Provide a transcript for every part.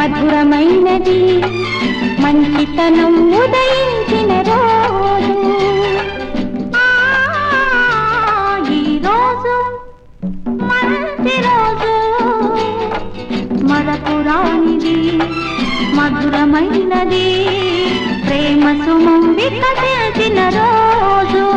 మధురమైనది మంచితనం ఉదయించిన రోజు ఆ, ఈ రోజు మంచి రోజు మరపురానిది మధురమైనది ప్రేమ సుమం వికసించిన రోజు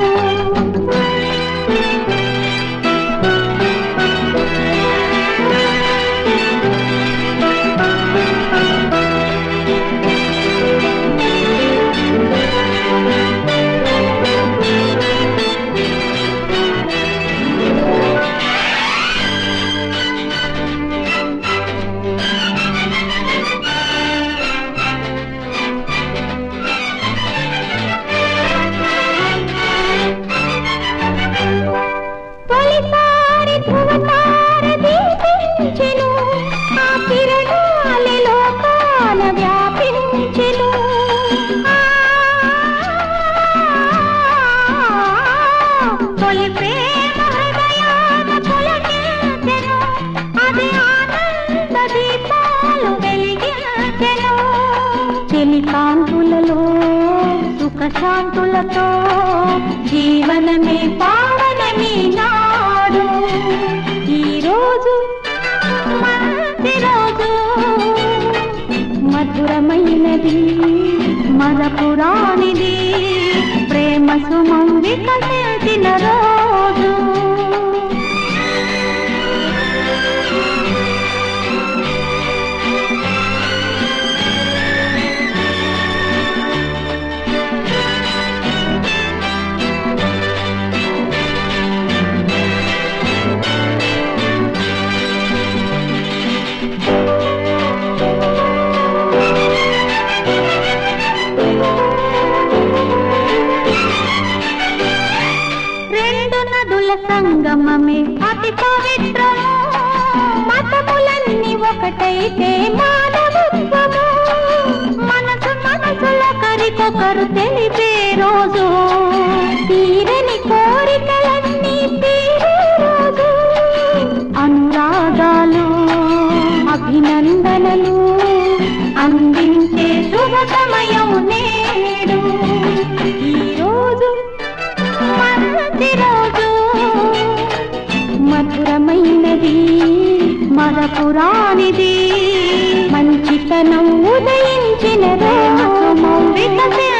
తొలిసారి ధృవతార దీపించెను ఆ కిరణాలి లోకాల వ్యాపించెను ఆ, తొలి ప్రేమ హృదయాన పులకించెను అది ఆనంద దీపాలు వెలిగించెను చెలికాంతులలో సుఖ శాంతులతో జీవనమే పావనమి నాడు ఈ రోజు మంచి రోజు మధురమైనది మరపురానిది ప్రేమ సుమం వికసించిన రోజు రెండు నదుల సంగమమే అతి పవిత్రము మతములన్నీ ఒకటైతే మానవత్వము మనసు మనసులొకరికొకరు తెలిపే రోజు తీరని కోరికలన్నీ తీరే రోజు అనురాగాలు అభినందనలు అందించే శుభ సమయం నేడు ఈ రోజు మంచి రోజు మధురమైనది మరపురానిది మంచితనం ఉదయించిన రోజు వికసి